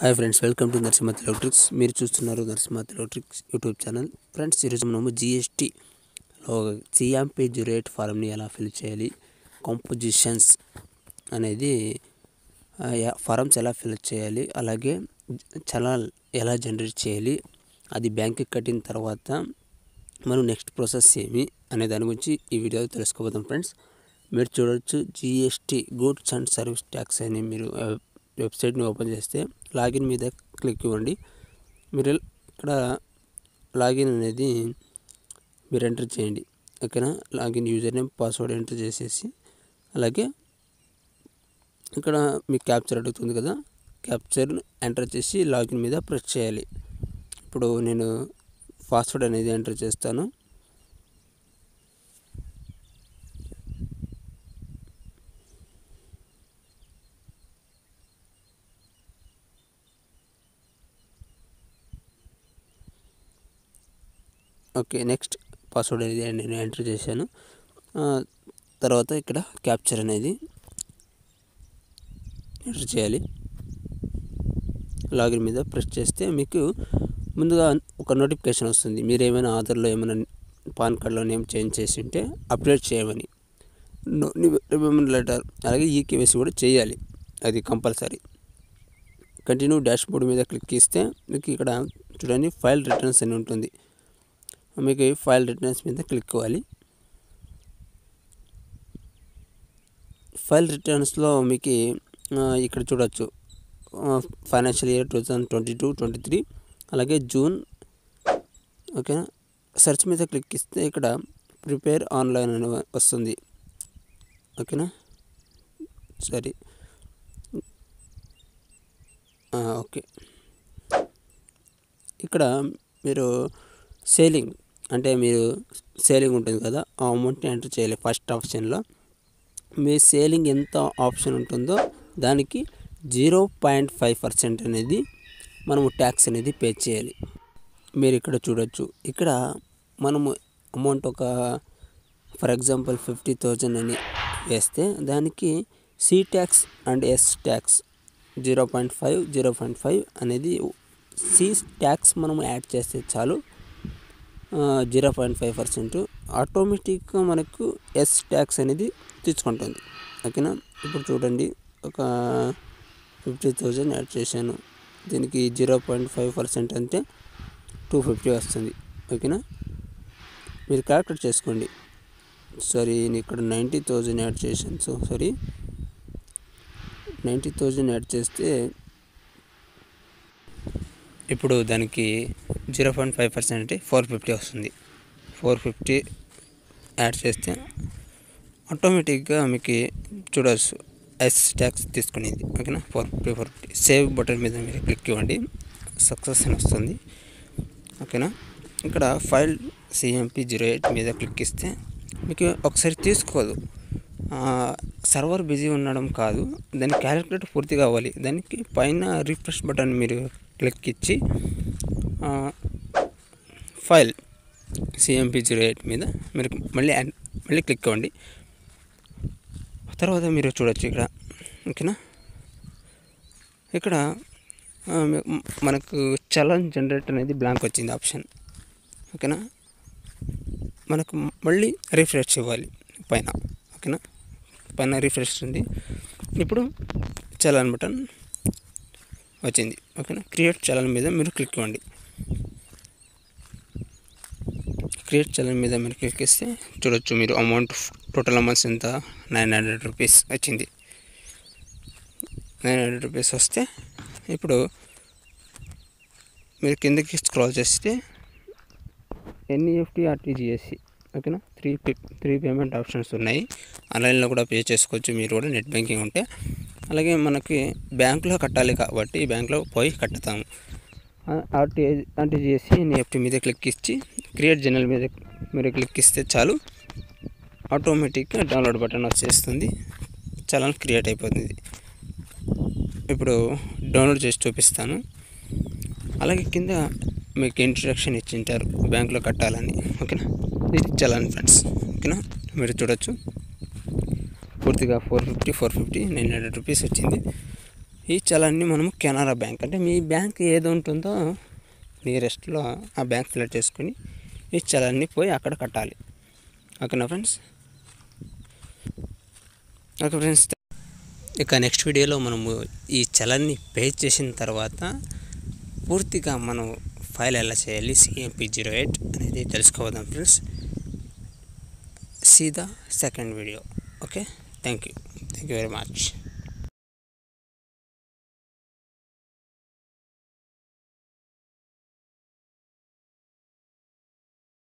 hi friends welcome to Narasimhat electrics మీరు చూస్తున్నారు Narasimhat electrics YouTube channel friends ఈరోజు మనము జిఎస్టీలో సిఎంపి జీరో ఎయిట్ ఫారంని ఎలా ఫిల్ చేయాలి కాంపోజిషన్స్ అనేది ఆ, యా- ఫారమ్స్ ఎలా ఫిల్ చేయాలి అలాగే చలాన్ ఎలా జనరేట్ చేయాలి అది బ్యాంక్కి కట్టిన తర్వాత మనం నెక్స్ట్ ప్రాసెస్ ఏమి అనే దాని గురించి ఈ వీడియోలో తెలుసుకోబోతాం ఫ్రెండ్స్ మీరు చూడొచ్చు GST goods and service tax అని మీరు ఆ, వెబ్సైట్ని ఓపెన్ చేస్తే లాగిన్ మీద క్లిక్ ఇవ్వండి మీరు ఇక్కడ లాగిన్ అనేది మీరు ఎంటర్ చేయండి ఓకేనా login user name password enter చేసేసి అలాగే ఇక్కడ మీకు క్యాప్చర్ అడుగుతుంది కదా క్యాప్చర్ ఎంటర్ చేసి లాగిన్ మీద ప్రెస్ చేయాలి ఇప్పుడు నేను పాస్వర్డ్ అనేది ఎంటర్ చేస్తాను ఓకే నెక్స్ట్ పాస్వర్డ్ అనేది నేను ఎంటర్ చేశాను ఆ, తర్వాత ఇక్కడ క్యాప్చర్ అనేది ఎంటర్ చేయాలి లాగిన్ మీద ప్రెస్ చేస్తే మీకు ముందుగా ఒక నోటిఫికేషన్ వస్తుంది మీరు ఏమైనా ఆధార్లో ఏమైనా పాన్ కార్డులో నేమ్ చేంజ్ చేసి ఉంటే అప్డేట్ చేయమని రిమెంబర్ లెటర్ అలాగే ఈ కేవైసీ కూడా చేయాలి అది కంపల్సరీ కంటిన్యూ డాష్ బోర్డ్ మీద క్లిక్ ఇస్తే మీకు ఇక్కడ చూడండి ఫైల్ రిటర్న్స్ అని ఉంటుంది మీకు ఈ ఫైల్ రిటర్న్స్ మీద క్లిక్ ఇవ్వాలి ఫైల్ రిటర్న్స్లో మీకు ఆ, ఇక్కడ చూడొచ్చు financial year two thousand twenty two twenty three అలాగే జూన్ ఓకేనా సెర్చ్ మీద క్లిక్ ఇస్తే ఇక్కడ ప్రిపేర్ ఆన్లైన్ అని వస్తుంది ఓకేనా సరే ఆ, ఓకే ఇక్కడ మీరు సేలింగ్ అంటే మీరు సేలింగ్ ఉంటుంది కదా ఆ అమౌంట్ని ఎంటర్ చేయాలి ఫస్ట్ ఆప్షన్లో మీ సేలింగ్ ఎంత ఆప్షన్ ఉంటుందో దానికి జీరో పాయింట్ ఫైవ్ పర్సెంట్ అనేది మనము ట్యాక్స్ అనేది పే చేయాలి మీరు ఇక్కడ చూడొచ్చు ఇక్కడ మనము అమౌంట్ ఒక ఫర్ ఎగ్జాంపుల్ ఫిఫ్టీ థౌజండ్ అని వేస్తే దానికి C tax and S tax zero point five zero point five అనేది సి ట్యాక్స్ మనం యాడ్ చేస్తే చాలు జీరో పాయింట్ ఫైవ్ పర్సెంట్ ఆటోమేటిక్గా మనకు ఎస్ ట్యాక్స్ అనేది తెచ్చుకుంటుంది ఓకేనా ఇప్పుడు చూడండి ఒక ఫిఫ్టీ థౌజండ్ యాడ్ చేశాను దీనికి జీరో పాయింట్ ఫైవ్ పర్సెంట్ అంటే టూ ఫిఫ్టీ వస్తుంది ఓకేనా మీరు క్యాల్కులేట్ చేసుకోండి సారీ నేను ఇక్కడ నైంటీ థౌజండ్ యాడ్ చేశాను so sorry ninety thousand add చేస్తే ఇప్పుడు దానికి జీరో పాయింట్ ఫైవ్ పర్సెంట్ అంటే ఫోర్ ఫిఫ్టీ వస్తుంది ఫోర్ ఫిఫ్టీ యాడ్ చేస్తే ఆటోమేటిక్గా మీకు చూడవచ్చు ఎస్ ట్యాక్స్ తీసుకునేది ఓకేనా four fifty four fifty save button మీద మీరు క్లిక్ ఇవ్వండి సక్సెస్ అని వస్తుంది ఓకేనా ఇక్కడ ఫైల్ సిఎంపి జీరో ఎయిట్ మీద క్లిక్ ఇస్తే మీకు ఒకసారి తీసుకోదు సర్వర్ బిజీ ఉండడం కాదు దాని క్యాలిక్యులేటర్ పూర్తిగా అవ్వాలి దానికి పైన రిఫ్రెష్ బటన్ మీరు క్లిక్ ఇచ్చి ఆ, ఫైల్ సిఎంపి జీరో ఎయిట్ మీద మీరు మళ్ళీ యాడ్- మళ్ళీ క్లిక్ అవ్వండి తర్వాత మీరు చూడొచ్చు ఇక్కడ ఓకేనా ఇక్కడ ఆ, మీ- మనకు చలన్ జనరేట్ అనేది బ్లాంక్ వచ్చింది ఆప్షన్ ఓకేనా మనకు మళ్ళీ రిఫ్రెష్ ఇవ్వాలి పైన ఓకేనా పైన రిఫ్రెష్ ఉంది ఇప్పుడు చలాన్ బటన్ వచ్చింది ఓకేనా క్రియేట్ చలాన్ మీద మీరు క్లిక్ ఇవ్వండి క్రియేట్ చలాన్ మీద మీరు క్లిక్ ఇస్తే చూడొచ్చు మీరు అమౌంట్ టోటల్ అమౌంట్స్ ఎంత నైన్ హండ్రెడ్ రూపీస్ వచ్చింది నైన్ హండ్రెడ్ రూపీస్ వస్తే ఇప్పుడు మీరు కిందకి స్క్రాల్ చేస్తే ఎన్ఈఎఫ్టీ ఆర్టీజీఎస్సి ఓకేనా three pay three payment options ఉన్నాయి ఆన్లైన్లో కూడా పే చేసుకోవచ్చు మీరు కూడా నెట్ బ్యాంకింగ్ ఉంటే అలాగే మనకి బ్యాంకులో కట్టాలి కాబట్టి బ్యాంకులో పోయి కట్టుతాము ఆర్టీ ఆర్టీజీఎస్సి ఎన్ఈఎఫ్టీ మీద క్లిక్ ఇచ్చి క్రియేట్ జనరల్ మీద మీరు క్లిక్ ఇస్తే చాలు ఆటోమేటిక్గా డౌన్లోడ్ బటన్ వచ్చేస్తుంది చలాన్ క్రియేట్ అయిపోతుంది ఇప్పుడు డౌన్లోడ్ చేసి చూపిస్తాను అలాగే కింద మీకు ఇంట్రడక్షన్ ఇచ్చింటారు బ్యాంకులో కట్టాలని ఓకేనా ఇది చలాన్ ఫ్రెండ్స్ ఓకేనా మీరు చూడొచ్చు పూర్తిగా four fifty four fifty nine hundred rupees వచ్చింది ఈ చలాన్ని మనము కెనరా బ్యాంక్ అంటే మీ బ్యాంక్ ఏది ఉంటుందో నియరెస్ట్లో ఆ బ్యాంక్ సెలెక్ట్ చేసుకొని ఈ చలాన్ని పోయి అక్కడ కట్టాలి ఓకేనా ఫ్రెండ్స్ ఓకే ఫ్రెండ్స్ ఇక నెక్స్ట్ వీడియోలో మనము ఈ చలాన్ని పే చేసిన తర్వాత పూర్తిగా మనం ఫైల్ ఎలా చేయాలి సిఎంపి జీరో ఎయిట్ అనేది తెలుసుకోవద్దాం friends see the second video okay thank you thank you very much